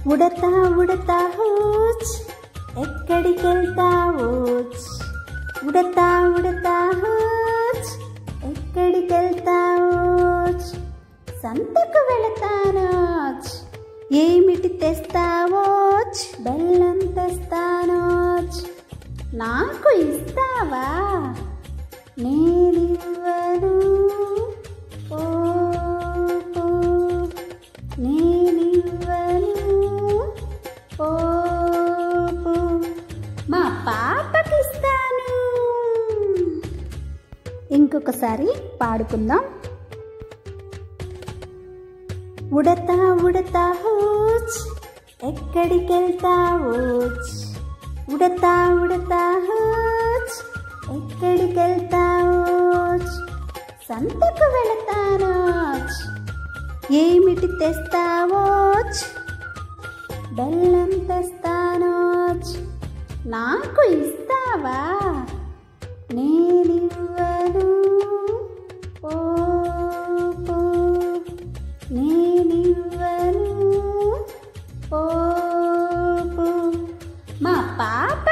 ఉడతా ఉడతా హూచ్ ఎక్కడికెళ్తావోచ్ ఉడతా ఉడతా హూచ్ ఎక్కడికెళ్తావోచ్ సంతకు వెళతానోచ్ ఏమిటి తెస్తావోచ్ బెల్లం తెస్తానోచ్ నాకు ఇస్తావా నేనివ్వను ఓ ఓ, నేనివ్వను ఓ ఓ, మా పాపకిస్తాను ఇంకొకసారి పాడుకుందాం ఉడతా ఉడతా హూచ్ ఎక్కడికెళ్తావోచ్ ఉడతా ఉడతా హూచ్ ఎక్కడికెళ్తావోచ్ సంతకు వెళతానోచ్ ఏమిటి తెస్తావోచ్ బెల్లం తెస్తానోచ్ నాకు ఇస్తావా నేనివ్వను ఓ ఓ, నేనివ్వను ఓ ఓ, మా పాప